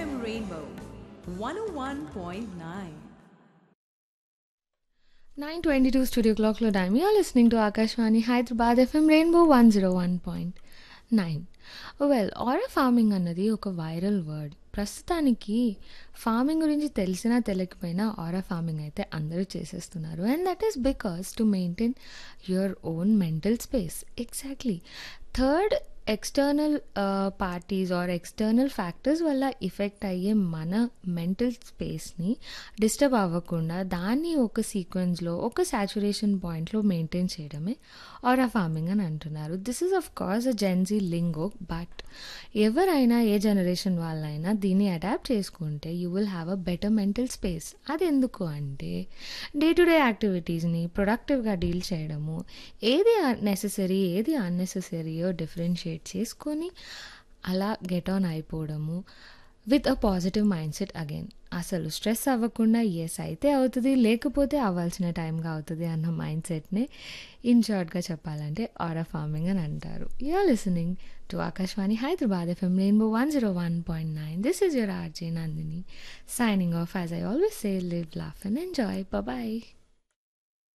FM Rainbow 101.9. 922 studio క్లాక్లో time you are listening to Akashvani Hyderabad FM Rainbow one zero one point nine well aura farming అన్నది ఒక viral word ప్రస్తుతానికి farming గురించి తెలిసినా తెలియకపోయినా ఆరా ఫార్మింగ్ అయితే అందరూ చేసేస్తున్నారు and that is because to maintain your own mental space exactly third external parties or external factors వల్ల ఇఫెక్ట్ అయ్యే మన మెంటల్ స్పేస్ని డిస్టర్బ్ అవ్వకుండా దాన్ని ఒక సీక్వెన్స్లో ఒక సాచురేషన్ పాయింట్లో మెయింటైన్ చేయడమే ఆరా ఫార్మింగ్ అని అంటున్నారు this is of course a Gen Z lingo but ఎవరైనా ఏ జనరేషన్ వాళ్ళైనా దీన్ని అడాప్ట్ చేసుకుంటే you will have a better mental space అది ఎందుకు అంటే డే టు డే యాక్టివిటీస్ని ప్రొడక్టివ్గా డీల్ చేయడము ఏది నెససరీ ఏది అన్నెసెసరీయో డిఫరెన్షియేట్ చేసుకొని అలా గెట్ ఆన్ అయిపోవడము with a positive mind set again అసలు స్ట్రెస్ అవ్వకుండా ఎస్ అయితే అవుతుంది లేకపోతే అవ్వాల్సిన టైంగా అవుతుంది అన్న మైండ్ సెట్నే ఇన్ షార్ట్గా చెప్పాలంటే ఆరా ఫార్మింగ్ అని అంటారు you are listening to Akashvani Hyderabad FM Rainbow one zero one point nine this is your RJ Nandini signing off as I always say live laugh and enjoy bye